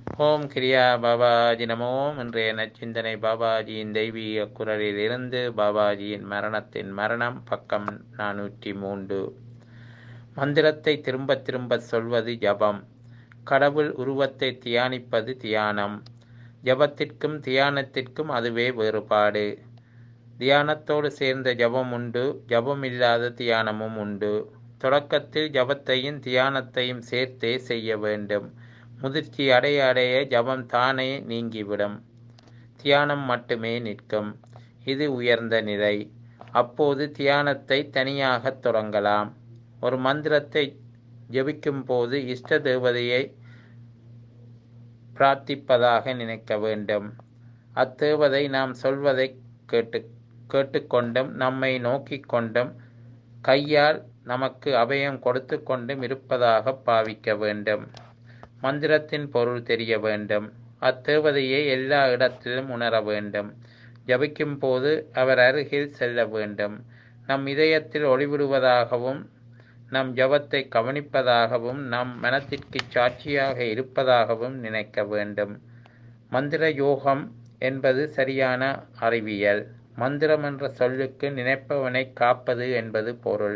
ஓம் கிரியா பாபாஜி நமோம் இன்றைய நச்சிந்தனை பாபாஜியின் தெய்வீக குரலில் இருந்து பாபாஜியின் மரணத்தின் மரணம் பக்கம் நானூற்றி மூன்று மந்திரத்தை திரும்ப திரும்ப சொல்வது ஜபம் கடவுள் உருவத்தை தியானிப்பது தியானம் ஜபத்திற்கும் தியானத்திற்கும் அதுவே வேறுபாடு தியானத்தோடு சேர்ந்த ஜபம் உண்டு ஜபம் இல்லாத தியானமும் உண்டு தொடக்கத்தில் ஜபத்தையும் தியானத்தையும் சேர்த்தே செய்ய வேண்டும் முதிர்ச்சி அடைய அடைய ஜபம் தானே நீங்கிவிடும் தியானம் மட்டுமே நிற்கும் இது உயர்ந்த நிலை அப்போது தியானத்தை தனியாக தொடங்கலாம் ஒரு மந்திரத்தை ஜபிக்கும் போது இஷ்ட தேவதையை பிரார்த்திப்பதாக நினைக்க வேண்டும் அத்தேவதை நாம் சொல்வதை கேட்டு கேட்டுக்கொண்டும் நம்மை நோக்கி கொண்டும் கையால் நமக்கு அபயம் கொடுத்து கொண்டும் இருப்பதாக பாவிக்க வேண்டும் மந்திரத்தின் பொருள் தெரிய வேண்டும் அத்தேவதையை எல்லா இடத்திலும் உணர வேண்டும் ஜபிக்கும் போது அவர் அருகில் செல்ல வேண்டும் நம் இதயத்தில் ஒளிவிடுவதாகவும் நம் ஜபத்தை கவனிப்பதாகவும் நம் மனத்திற்கு சாட்சியாக இருப்பதாகவும் நினைக்க வேண்டும் மந்திர யோகம் என்பது சரியான அறிவியல் மந்திரம் என்ற சொல்லுக்கு நினைப்பவனை காப்பது என்பது பொருள்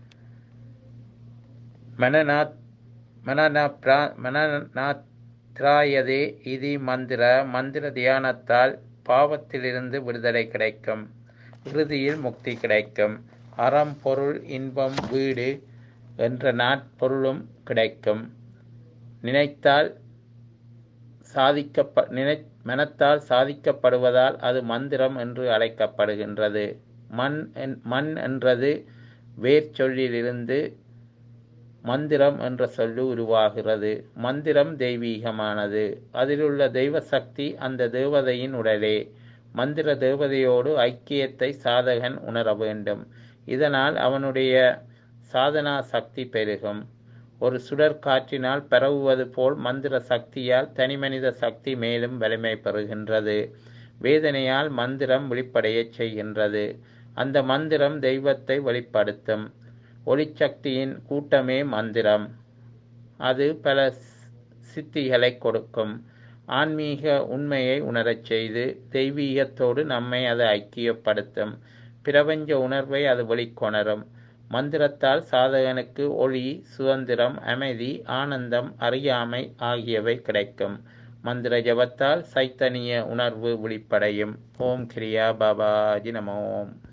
மனநாத் மனநப்ரா மனநாத்ராயதே இது மந்திர மந்திர தியானத்தால் பாவத்திலிருந்து விடுதலை கிடைக்கும் இறுதியில் முக்தி கிடைக்கும் அறம் பொருள் இன்பம் வீடு என்ற நாட்பொருளும் கிடைக்கும் நினைத்தால் சாதிக்கப்ப நினை மனத்தால் சாதிக்கப்படுவதால் அது மந்திரம் என்று அழைக்கப்படுகின்றது மண் மண் என்றது வேர் சொல்லிலிருந்து மந்திரம் என்ற சொல்லு உருவாகிறது மந்திரம் தெய்வீகமானது அதிலுள்ள தெய்வ சக்தி அந்த தேவதையின் உடலே மந்திர தேவதையோடு ஐக்கியத்தை சாதகன் உணர வேண்டும் இதனால் அவனுடைய சாதனா சக்தி பெருகும் ஒரு சுடர் காற்றினால் பரவுவது போல் மந்திர சக்தியால் தனிமனித சக்தி மேலும் வலிமை பெறுகின்றது வேதனையால் மந்திரம் வெளிப்படையச் செய்கின்றது அந்த மந்திரம் தெய்வத்தை வெளிப்படுத்தும் ஒளிச்சக்தியின் கூட்டமே மந்திரம் அது பல சித்திகளை கொடுக்கும் ஆன்மீக உண்மையை உணரச் செய்து தெய்வீகத்தோடு நம்மை அது ஐக்கியப்படுத்தும் பிரபஞ்ச உணர்வை அது வெளிக்கொணரும் மந்திரத்தால் சாதகனுக்கு ஒளி சுதந்திரம் அமைதி ஆனந்தம் அறியாமை ஆகியவை கிடைக்கும் மந்திர ஜபத்தால் சைத்தன்ய உணர்வு வெளிப்படையும் ஓம் கிரியா பாபாஜி நமோம்